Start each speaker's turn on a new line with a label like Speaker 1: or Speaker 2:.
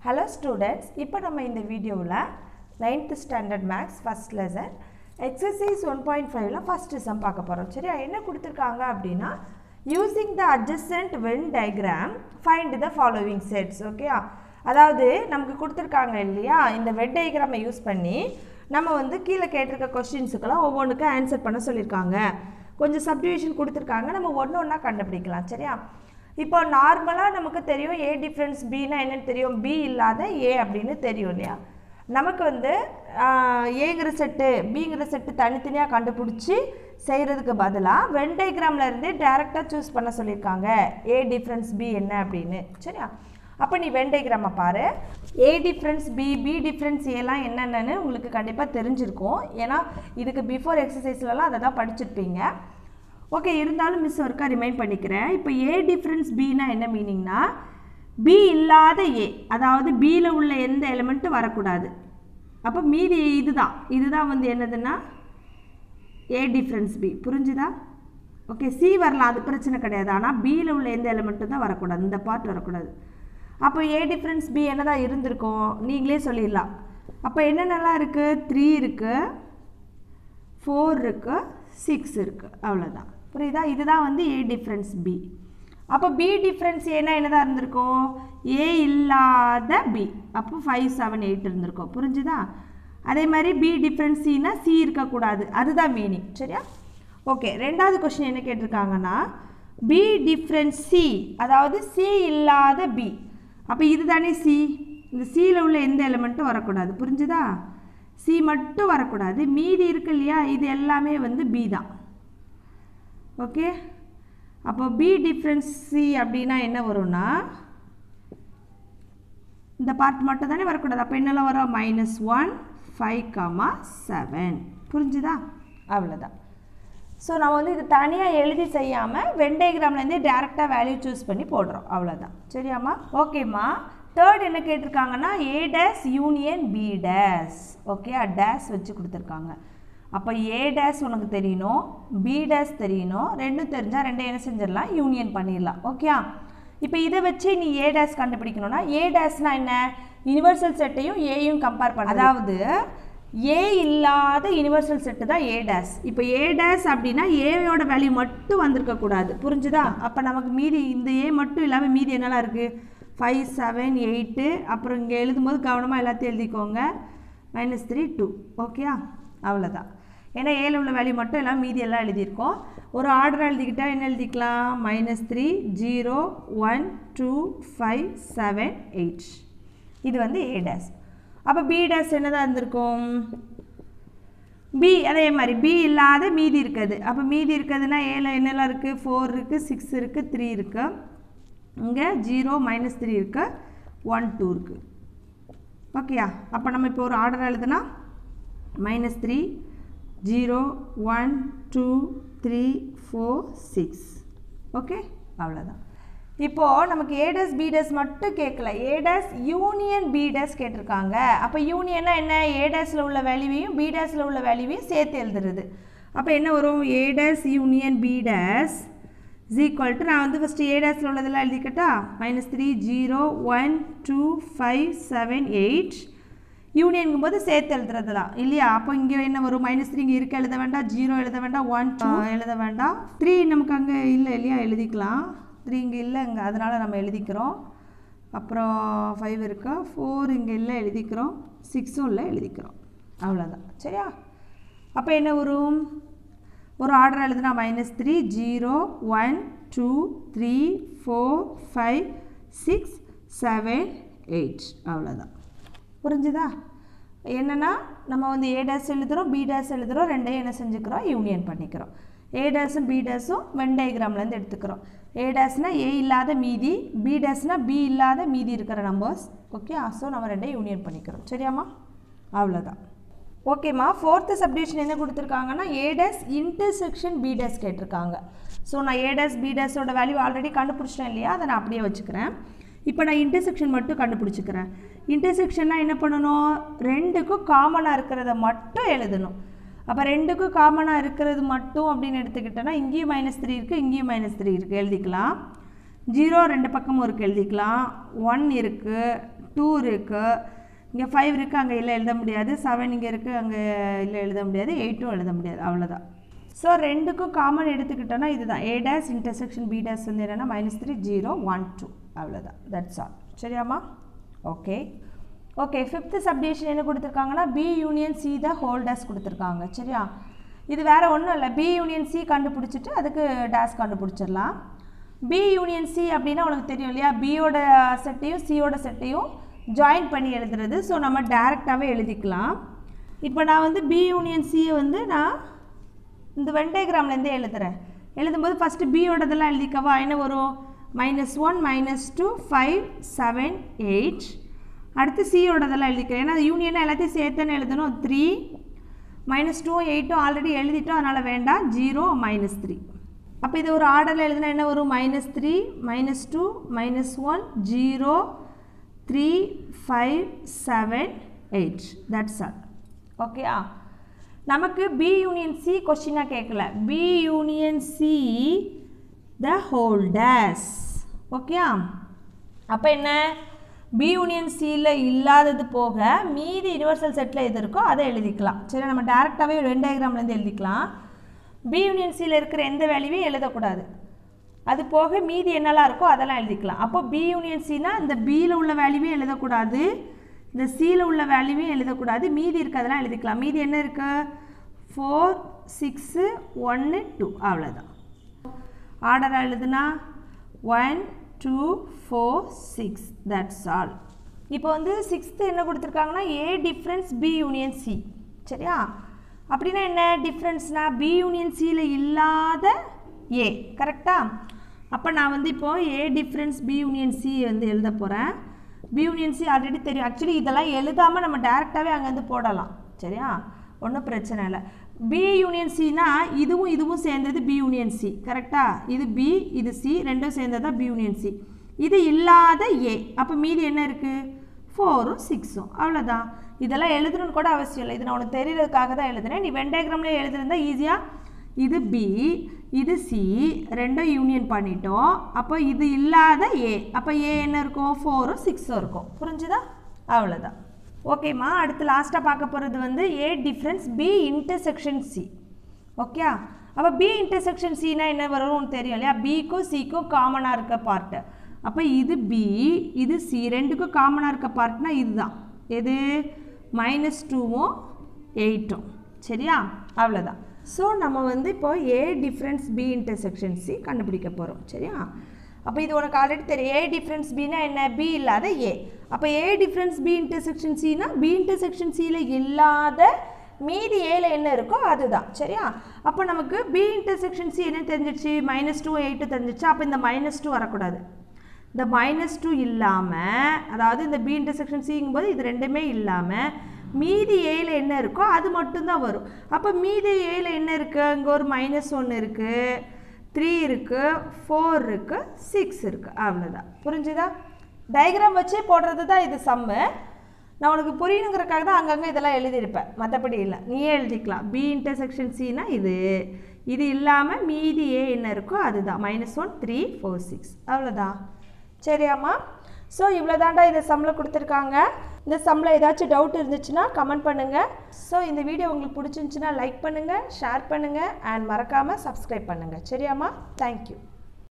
Speaker 1: hello students இப்போ நம்ம இந்த வீடியோவில் ninth standard maths first lesson exercise one point ஃபைவ்ல ஃபஸ்ட்டு சம் பார்க்க போகிறோம் சரியா என்ன கொடுத்துருக்காங்க அப்படின்னா using the adjacent Venn diagram find the following sets okay அதாவது நமக்கு கொடுத்துருக்காங்க இல்லையா இந்த வெட் டயக்ராமை யூஸ் பண்ணி நம்ம வந்து கீழே கேட்டிருக்க கொஸ்டின்ஸுக்கெல்லாம் ஒவ்வொன்றுக்கும் ஆன்சர் பண்ண சொல்லியிருக்காங்க கொஞ்சம் சப்டிவிஷன் கொடுத்துருக்காங்க நம்ம ஒன்று ஒன்றா கண்டுபிடிக்கலாம் சரியா இப்போ நார்மலாக நமக்கு தெரியும் ஏ டிஃப்ரென்ஸ் பின்னா என்னன்னு தெரியும் பி இல்லாத ஏ அப்படின்னு தெரியும் இல்லையா நமக்கு வந்து ஆஹ், ஏங்கிற செட்டு பிங்கிற செட்டு தனித்தனியாக கண்டுபிடிச்சி செய்கிறதுக்கு பதிலாக வென் டயக்ராமில் இருந்தே டேரெக்டாக சூஸ் பண்ண சொல்லியிருக்காங்க ஏ டிஃப்ரென்ஸ் பி என்ன அப்படின்னு சரியா அப்போ நீ வென் டயக்ராமை பாரு A difference B B difference ஏலாம் என்னென்னு உங்களுக்கு கண்டிப்பாக தெரிஞ்சிருக்கும் ஏன்னா இதுக்கு பிஃபோர் எக்ஸசைஸ்லலாம் அதை தான் படிச்சிருப்பீங்க ஓகே இருந்தாலும் மிஸ் ஒருக்கா ரிமைண்ட் பண்ணிக்கிறேன் இப்போ ஏ டிஃப்ரென்ஸ் பினா என்ன மீனிங்னா பி இல்லாத ஏ அதாவது பியில் உள்ள எந்த எலிமெண்ட்டும் வரக்கூடாது அப்போ மீதி இதுதான் இதுதான் வந்து என்னதுன்னா ஏ டிஃப்ரென்ஸ் பி புரிஞ்சுதா ஓகே சி வரலாம் அது பிரச்சனை கிடையாது ஆனால் பியில் உள்ள எந்த எலிமெண்ட்டும் தான் வரக்கூடாது இந்த பார்ட் வரக்கூடாது அப்போ ஏ டிஃப்ரென்ஸ் பி என்னதான் இருந்திருக்கும் நீங்களே சொல்லிடலாம் அப்போ என்னென்னலாம் இருக்குது த்ரீ இருக்குது ஃபோர் இருக்குது சிக்ஸ் இருக்குது அவ்வளோதான் புரியுதா இதுதான் வந்து ஏ டிஃப்ரென்ஸ் பி அப்போ பி டிஃப்ரென்ஸ் ஏன்னா என்னதான் இருந்திருக்கும் ஏ இல்லாத பி அப்போ ஃபைவ் செவன் எயிட் இருந்திருக்கும் புரிஞ்சுதா அதே மாதிரி பி டிஃப்ரென்ஸ் சினா சி இருக்கக்கூடாது அதுதான் மீனிங் சரியா ஓகே ரெண்டாவது கொஸ்டின் என்ன கேட்டிருக்காங்கன்னா பி டிஃப்ரென்ஸ் சி அதாவது சி இல்லாத பி அப்போ இதுதானே சி இந்த சியில் உள்ள எந்த எலிமெண்ட்டும் வரக்கூடாது புரிஞ்சுதா சி மட்டும் வரக்கூடாது மீதி இருக்கு இல்லையா இது எல்லாமே வந்து பி தான் ஓகே அப்போ பி டிஃப்ரென்ஸ் சி அப்படின்னா என்ன வரும்னா இந்த பார்ட் மட்டும் தானே வரக்கூடாது அப்போ என்னெல்லாம் வரும் minus one five comma seven புரிஞ்சுதா அவ்வளோதான் ஸோ நம்ம வந்து இது தனியாக எழுதி செய்யாமல் வெண்டைகிராம்லேருந்தே டேரெக்டாக வேல்யூ சூஸ் பண்ணி போடுறோம் அவ்வளோதான் சரியாம்மா ஓகேம்மா தேர்ட் என்ன கேட்டிருக்காங்கன்னா A dash union B dash okay dash வச்சு கொடுத்துருக்காங்க அப்போ ஏ டேஸ் உனக்கு தெரியணும் பி டேஸ் தெரியணும் ரெண்டும் தெரிஞ்சால் ரெண்டும் என்ன செஞ்சிடலாம் யூனியன் பண்ணிடலாம் ஓகே இப்போ இதை வச்சு நீ ஏ டேஸ் கண்டுபிடிக்கணும்னா ஏ டேஸ்னா என்ன யுனிவர்சல் செட்டையும் ஏயும் கம்பேர் பண்ண அதாவது ஏ இல்லாத யுனிவர்சல் செட்டு தான் ஏ டேஸ் இப்போ ஏ டேஸ் அப்படின்னா ஏயோட வேல்யூ மட்டும் வந்திருக்கக்கூடாது புரிஞ்சுதா அப்போ நமக்கு மீதி இந்த ஏ மட்டும் இல்லாமல் மீதி என்னெல்லாம் இருக்குது ஃபைவ் செவன் எயிட்டு அப்புறம் இங்கே எழுதும்போது கவனமாக எல்லாத்தையும் எழுதிக்கோங்க மைனஸ் த்ரீ டூ ஓகேயா அவ்வளோதான் ஏன்னா ஏல உள்ள வேல்யூ மட்டும் எல்லாம் மீதி எல்லாம் எழுதியிருக்கோம் ஒரு ஆர்டர் எழுதிக்கிட்டா என்ன எழுதிக்கலாம் minus three zero one two five seven eight இது வந்து ஏ டேஸ் அப்போ பி டேஸ் என்னதான் இருந்திருக்கும் பி அதே மாதிரி பி இல்லாத மீதி இருக்குது அப்போ மீதி இருக்குதுன்னா ஏல என்னெல்லாம் இருக்குது ஃபோர் இருக்குது சிக்ஸ் இருக்குது த்ரீ இருக்குது இங்கே ஜீரோ மைனஸ் த்ரீ இருக்குது ஒன் டூ இருக்குது ஓகேயா அப்போ நம்ம இப்போ ஒரு ஆர்டர் எழுதுனா minus three zero one two three four six okay அவ்வளோதான் இப்போது நமக்கு ஏடஸ் பிடஸ் மட்டும் கேட்கல ஏடஸ் யூனியன் பிடஸ் கேட்டிருக்காங்க அப்போ யூனியன்னா என்ன ஏடஸில் உள்ள வேல்யூவையும் பிடஸில் உள்ள வேல்யூவையும் சேர்த்து எழுதுறது அப்போ என்ன வரும் A dash union B dash is equal to நான் வந்து ஃபஸ்ட்டு ஏடாஸில் உள்ளதெல்லாம் எழுதிக்கட்டா minus three zero one two five seven eight யூனியனுங்கும் போது சேர்த்து எழுதுறது தான் இல்லையா அப்போ இங்கே என்ன வரும் மைனஸ் த்ரீ இங்கே இருக்க எழுத வேண்டாம் ஜீரோ எழுத வேண்டாம் ஒன் டூ எழுத வேண்டாம் த்ரீ நமக்கு அங்கே இல்லை இல்லையா எழுதிக்கலாம் த்ரீ இங்கே இல்லை இங்கே அதனால் நம்ம எழுதிக்கிறோம் அப்புறம் ஃபைவ் இருக்கா ஃபோர் இங்கே இல்லை எழுதிக்கிறோம் சிக்ஸும் இல்லை எழுதிக்கிறோம் அவ்வளோதான் சரியா அப்போ என்ன வரும் ஒரு ஆர்டர் எழுதுனா minus three zero one two three four five six seven eight அவ்வளோதான் புரிஞ்சுதா என்னென்னா நம்ம வந்து ஏ டேஸ் எழுதுகிறோம் பி டேஸ் எழுதுகிறோம் ரெண்டையும் என்ன செஞ்சுக்கிறோம் யூனியன் பண்ணிக்கிறோம் ஏ டேஸும் பி டேஸும் வென் டயக்ராம்லேருந்து எடுத்துக்கிறோம் ஏ டேஸ்னால் ஏ இல்லாத மீதி பி டேஸ்னால் பி இல்லாத மீதி இருக்கிற நம்பர்ஸ் ஓகே ஸோ நம்ம ரெண்டையும் யூனியன் பண்ணிக்கிறோம் சரியாம்மா அவ்வளோதான் ஓகேம்மா ஃபோர்த்து சப்டிவிஷன் என்ன கொடுத்துருக்காங்கன்னா ஏடஸ் இன்டர்செக்ஷன் பிடஸ் கேட்டிருக்காங்க ஸோ நான் ஏடஸ் பிடஸோட வேல்யூ ஆல்ரெடி கண்டுபிடிச்சிட்டேன் இல்லையா அதை நான் அப்படியே வச்சுக்கிறேன் இப்போ நான் இன்டர்செக்ஷன் மட்டும் கண்டுபிடிச்சிக்கிறேன் இன்டர்செக்ஷன்னா என்ன பண்ணணும் ரெண்டுக்கும் காமனாக இருக்கிறத மட்டும் எழுதணும் அப்போ ரெண்டுக்கும் காமனாக இருக்கிறது மட்டும் அப்படின்னு எடுத்துக்கிட்டோன்னா இங்கேயும் மைனஸ் த்ரீ இருக்குது இங்கேயும் மைனஸ் த்ரீ இருக்குது எழுதிக்கலாம் ஜீரோ ரெண்டு பக்கமும் இருக்குது எழுதிக்கலாம் ஒன் இருக்குது டூ இருக்குது இங்கே ஃபைவ் இருக்குது அங்கே இல்லை எழுத முடியாது செவன் இங்கே இருக்குது அங்கே இல்லை எழுத முடியாது எயிட்டும் எழுத முடியாது அவ்வளோதான் ஸோ ரெண்டுக்கும் காமன் எடுத்துக்கிட்டோன்னா இதுதான் A dash intersection B dash வந்து என்னென்னா minus three zero one two அவ்வளோதான் தட்ஸ் ஆல் சரியாம்மா ஓகே ஓகே ஃபிஃப்த்து சப்டிவிஷன் என்ன கொடுத்துருக்காங்கன்னா B union C the whole dash கொடுத்துருக்காங்க சரியா இது வேறு ஒன்றும் இல்லை பி யூனியன் சி கண்டுபிடிச்சிட்டு அதுக்கு டேஸ் கண்டுபிடிச்சிடலாம் பி யூனியன் சி அப்படின்னா உனக்கு தெரியும் இல்லையா பியோட செட்டையும் சியோட செட்டையும் ஜாயின் பண்ணி எழுதுறது ஸோ நம்ம டேரெக்டாகவே எழுதிக்கலாம் இப்போ நான் வந்து பி யூனியன் சியை வந்து நான் இந்த வெண்டைகிராம்லேருந்தே எழுதுகிறேன் எழுதும்போது ஃபஸ்ட்டு பியோடதெல்லாம் எழுதிக்கவா என்ன வரும் minus one minus two five seven eight அடுத்து சியோடதெல்லாம் எழுதிக்கிறேன் ஏன்னா யூனியனை எல்லாத்தையும் சேர்த்துன்னு எழுதணும் த்ரீ மைனஸ் டூவும் எயிட்டும் ஆல்ரெடி எழுதிட்டோம் அதனால் வேண்டாம் ஜீரோ மைனஸ் த்ரீ அப்போ இது ஒரு ஆர்டரில் எழுதுனா என்ன வரும் minus three minus two minus one zero three five seven eight that's all ஓகேயா நமக்கு பி யூனியன் சி கொஸ்டினாக கேட்கல B union C the whole dash ஓகேயா அப்போ என்ன பி யூனியன் சியில் இல்லாதது போக மீதி யுனிவர்சல் செட்டில் எது இருக்கோ அதை எழுதிக்கலாம் சரி நம்ம டேரெக்டாகவே வென் டயக்ராம்லேருந்து எழுதிக்கலாம் பி யூனியன் சியில் இருக்கிற எந்த வேல்யூவையும் எழுதக்கூடாது அது போக மீதி என்னெல்லாம் இருக்கோ அதெல்லாம் எழுதிக்கலாம் அப்போ பி யூனியன் சினா இந்த பியில் உள்ள வேல்யூவையும் எழுதக்கூடாது இந்த சியில் உள்ள வேல்யூவையும் எழுதக்கூடாது மீதி இருக்கிறதெல்லாம் எழுதிக்கலாம் மீதி என்ன இருக்கு ஃபோர் சிக்ஸு ஒன்று டூ அவ்வளோதான் ஆர்டராக எழுதுனா one two four six that's all இப்போ வந்து சிக்ஸ்த்து என்ன கொடுத்துருக்காங்கன்னா A difference B union C சரியா அப்படின்னா என்ன டிஃப்ரென்ஸ்னால் பி யூனியன் சியில் இல்லாத ஏ கரெக்டாக அப்போ நான் வந்து இப்போது A difference B union C வந்து எழுத போகிறேன் பி யூனியன் சி ஆல்ரெடி தெரியும் ஆக்சுவலி இதெல்லாம் எழுதாமல் நம்ம டேரெக்டாகவே அங்கேருந்து போடலாம் சரியா ஒன்றும் பிரச்சனை இல்லை பி யூனியன் சினா இதுவும் இதுவும் சேர்ந்தது பி யூனியன் சி கரெக்டாக இது பி இது சி ரெண்டும் சேர்ந்தது பி யூனியன் சி இது இல்லாத ஏ அப்போ மீதி என்ன இருக்குது ஃபோரும் சிக்ஸும் அவ்வளோதான் இதெல்லாம் எழுதணும்னு கூட அவசியம் இல்லை இது நான் உனக்கு தெரியறதுக்காக தான் எழுதுனேன் நீ வெண்டைகிராம்லேயே எழுதுருந்தா ஈஸியாக இது பி இது சி ரெண்டும் யூனியன் பண்ணிட்டோம் அப்போ இது இல்லாத ஏ அப்போ ஏ என்ன இருக்கும் ஃபோரும் சிக்ஸும் இருக்கும் புரிஞ்சுதா அவ்வளோதான் ஓகேம்மா அடுத்து லாஸ்ட்டாக பார்க்க போகிறது வந்து A difference B intersection C okay அப்போ பி இன்டர்செக்ஷன் சினா என்ன வரும்னு தெரியும் இல்லையா பிக்கும் சிக்கும் காமனாக இருக்க பார்ட்டு அப்போ இது பி இது சி ரெண்டுக்கும் காமனாக இருக்க பார்ட்னா இதுதான் எது மைனஸ் டூவும் எயிட்டும் சரியா அவ்வளோதான் ஸோ நம்ம வந்து இப்போ A difference B intersection C கண்டுபிடிக்க போகிறோம் சரியா அப்போ இது உனக்கு ஆல்ரெடி தெரியும் ஏ டிஃப்ரென்ஸ் பினா என்ன பி இல்லாத ஏ அப்போ ஏ டிஃப்ரென்ஸ் பி இன்டர்செக்ஷன் சினா பி இன்டர்செக்ஷன் சியில் இல்லாத மீதி ஏல என்ன இருக்கோ அதுதான் சரியா அப்போ நமக்கு பி இன்டர்செக்ஷன் சி என்ன தெரிஞ்சிச்சு மைனஸ் டூ எயிட்டு தெரிஞ்சிச்சு அப்போ இந்த மைனஸ் டூ வரக்கூடாது இந்த மைனஸ் டூ இல்லாமல் அதாவது இந்த பி இன்டர்செக்ஷன் சிங்கும்போது இது ரெண்டுமே இல்லாமல் மீதி ஏல என்ன இருக்கோ அது மட்டும்தான் வரும் அப்போ மீதி ஏல என்ன இருக்குது இங்கே ஒரு மைனஸ் ஒன்று இருக்குது த்ரீ இருக்குது ஃபோர் இருக்குது சிக்ஸ் இருக்குது அவ்வளோதான் புரிஞ்சுதா டயக்ராம் வச்சே போடுறது தான் இது சம்மு நான் உனக்கு புரியணுங்கிறக்காக தான் அங்கங்கே இதெல்லாம் எழுதியிருப்பேன் மற்றபடி இல்லை நீயே எழுதிக்கலாம் பி இன்டர்செக்ஷன் சினா இது இது இல்லாமல் மீதி ஏ என்ன இருக்கோ அதுதான் minus one three four six அவ்வளோதான் சரியாம்மா ஸோ இவ்வளோதாண்டா இந்த சம்மில் கொடுத்துருக்காங்க இந்த சம்மில் ஏதாச்சும் டவுட் இருந்துச்சுன்னா கமெண்ட் பண்ணுங்கள் ஸோ இந்த வீடியோ உங்களுக்கு பிடிச்சிருந்துச்சுன்னா லைக் பண்ணுங்கள் ஷேர் பண்ணுங்கள் அண்ட் மறக்காமல் சப்ஸ்கிரைப் பண்ணுங்கள் சரியாம்மா தேங்க்யூ